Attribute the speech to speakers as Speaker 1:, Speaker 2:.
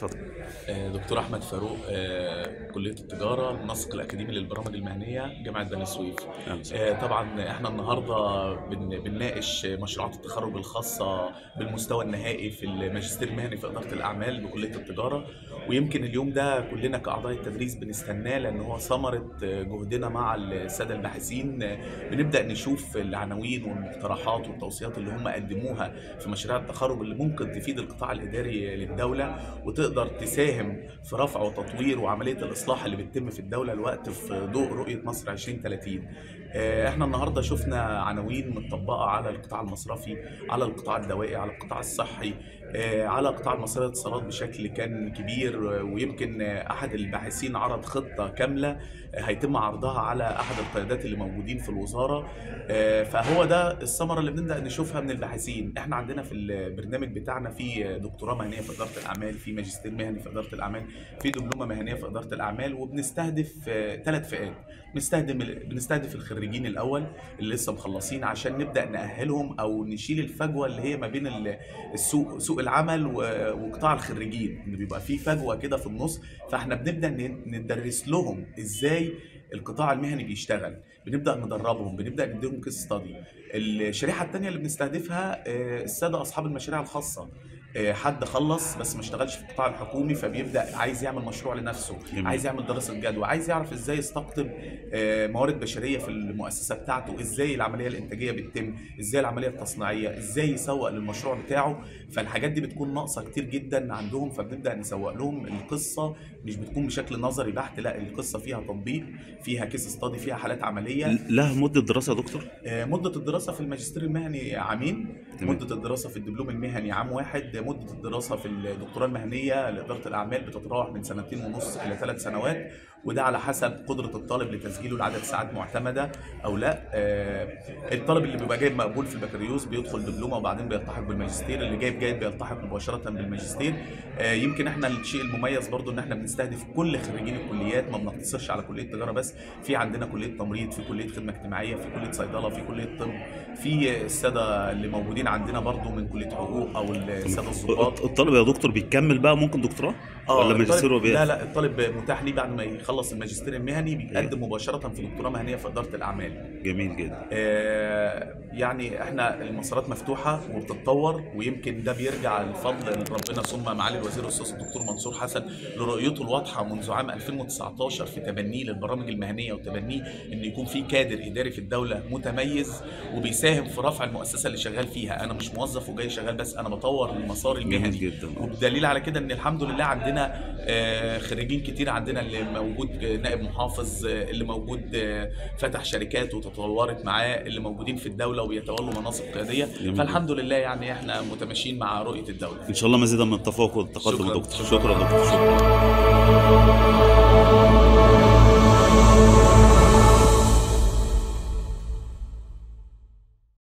Speaker 1: اتفضل
Speaker 2: آه، دكتور احمد فاروق آه، كليه التجاره المنسق الاكاديمي للبرامج المهنيه جامعه بني سويف
Speaker 1: أهلا وسهلا.
Speaker 2: آه، طبعا احنا النهارده بن- بنناقش مشروعات التخرج الخاصه بالمستوى النهائي في الماجستير المهني في اداره الاعمال بكليه التجاره ويمكن اليوم ده كلنا كاعضاء التدريس بنستناه لان هو ثمره آه، جهدنا مع الساده الباحثين آه، بنبدا نشوف العناوين والمقترحات والتوصيات اللي هم قدموها في مشاريع التخرج اللي ممكن تفيد القطاع الاداري للدوله وتقدر تساهم في رفع وتطوير وعمليه الاصلاح اللي بتتم في الدوله الوقت في ضوء رؤيه مصر 2030 آه، احنا النهارده شفنا عناوين متطبقه على القطاع المصرفي على القطاع الدوائي على القطاع الصحي آه، على قطاع المصرية الاتصالات بشكل كان كبير آه، ويمكن آه، احد الباحثين عرض خطه كامله آه، هيتم عرضها على احد القيادات اللي موجودين في الوزاره آه، فهو ده الثمره اللي بنبدا نشوفها من الباحثين احنا عندنا في البرنامج بتاعنا في دكتوراه مهنيه في اداره الاعمال في ماجستير مهني في اداره الاعمال في دبلومه مهنيه في اداره الاعمال وبنستهدف ثلاث فئات بنستهدف بنستهدف الخريجين الاول اللي لسه مخلصين عشان نبدا ناهلهم او نشيل الفجوه اللي هي ما بين ال- السوق سوق العمل و- وقطاع الخريجين ان بيبقى في فجوه كده في النص فاحنا بنبدا ن- ندرس لهم ازاي القطاع المهني بيشتغل بنبدا ندربهم بنبدا نديهم كيس ستادي الشريحه الثانيه اللي بنستهدفها آه، الساده اصحاب المشاريع الخاصه آه، حد خلص بس ما اشتغلش في القطاع الحكومي فبيبدا عايز يعمل مشروع لنفسه
Speaker 1: جميل.
Speaker 2: عايز يعمل دراسه جدوى عايز يعرف ازاي يستقطب آه، موارد بشريه في المؤسسه بتاعته ازاي العمليه الانتاجيه بتتم ازاي العمليه التصنيعيه ازاي يسوق للمشروع بتاعه فالحاجات دي بتكون ناقصه كتير جدا عندهم فبنبدا نسوق لهم القصه مش بتكون بشكل نظري بحت لا القصه فيها تطبيق فيها كيس ستادي فيها حالات عمليه
Speaker 1: لها مدة دراسة يا دكتور؟
Speaker 2: آه، مدة الدراسة في الماجستير المهني عامين
Speaker 1: تمام.
Speaker 2: مدة الدراسة في الدبلوم المهني عام واحد مدة الدراسة في الدكتوراه المهنية لإدارة الأعمال بتتراوح من سنتين ونص إلى ثلاث سنوات وده على حسب قدرة الطالب لتسجيله لعدد ساعات معتمدة أو لا آه، الطالب اللي بيبقى جايب مقبول في البكالوريوس بيدخل دبلومة وبعدين بيلتحق بالماجستير اللي جايب جيد بيلتحق مباشرة بالماجستير آه، يمكن احنا الشيء المميز برضو ان احنا بنستهدف كل خريجين الكليات ما بنقتصرش على كلية تجارة بس في عندنا كلية تمريض في كلية خدمة اجتماعية في كلية صيدلة في كلية طب في السادة اللي موجودين عندنا برضو من كلية حقوق او السادة الضباط
Speaker 1: الطالب يا دكتور بيكمل بقى ممكن دكتوراه؟ ولا
Speaker 2: الطالب-
Speaker 1: ماجستير وبي
Speaker 2: لا لا الطالب متاح ليه بعد ما يخلص الماجستير المهني بيتقدم مباشرة في دكتوراه مهنية في إدارة الأعمال
Speaker 1: جميل جدا
Speaker 2: آه، يعني احنا المسارات مفتوحه وبتتطور ويمكن ده بيرجع الفضل لربنا ثم معالي الوزير الاستاذ الدكتور منصور حسن لرؤيته الواضحه منذ عام 2019 في تبنيه للبرامج المهنيه وتبنيه ان يكون في كادر اداري في الدوله متميز وبيساهم في رفع المؤسسه اللي شغال فيها انا مش موظف وجاي شغال بس انا بطور المسار
Speaker 1: جميل
Speaker 2: المهني
Speaker 1: جدا
Speaker 2: والدليل على كده ان الحمد لله عندنا آه، خريجين كتير عندنا اللي موجود آه، نائب محافظ آه، اللي موجود آه، فتح شركات وتطورت معاه اللي موجودين في الدوله وبيتولوا مناصب قياديه
Speaker 1: جميل.
Speaker 2: فالحمد لله يعني احنا متماشيين مع رؤيه الدوله
Speaker 1: ان شاء الله مزيدا من التفوق والتقدم يا
Speaker 2: شكراً.
Speaker 1: دكتور
Speaker 2: شكراً.
Speaker 1: شكرا يا دكتور شكرا